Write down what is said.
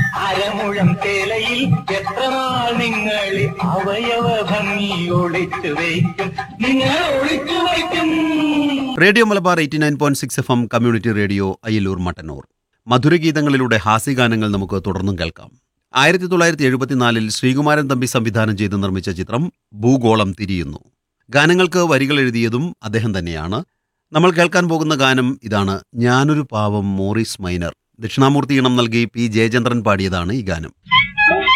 അരമുഴം ചേലയിൽ എത്ര നാൾ നിങ്ങൾ അവയവ ഭംഗി ഒളിച്ചു വയ്ക്കും നിങ്ങൾ ഒളിച്ചു വയ്ക്കും radio Malabar eighty nine point six F M community radio Ayyalur Mattannur മധുരഗീതങ്ങളിലൂടെ ഹാസ്യഗാനങ്ങൾ നമുക്ക് തുടർന്നും കേൾക്കാം ആയിരത്തി തൊള്ളായിരത്തി എഴുപത്തിനാലിൽ ശ്രീകുമാരൻ തമ്പി സംവിധാനം ചെയ്ത് നിർമ്മിച്ച ചിത്രം ഭൂഗോളം തിരിയുന്നു ഗാനങ്ങൾക്ക് വരികൾ എഴുതിയതും അദ്ദേഹം തന്നെയാണ് നമ്മൾ കേൾക്കാൻ പോകുന്ന ഗാനം ഇതാണ് ഞാനൊരു പാവം മോറിസ് മൈനർ ദക്ഷിണാമൂർത്തി ഇണം നൽകി പി ജയചന്ദ്രൻ പാടിയതാണ് ഈ ഗാനം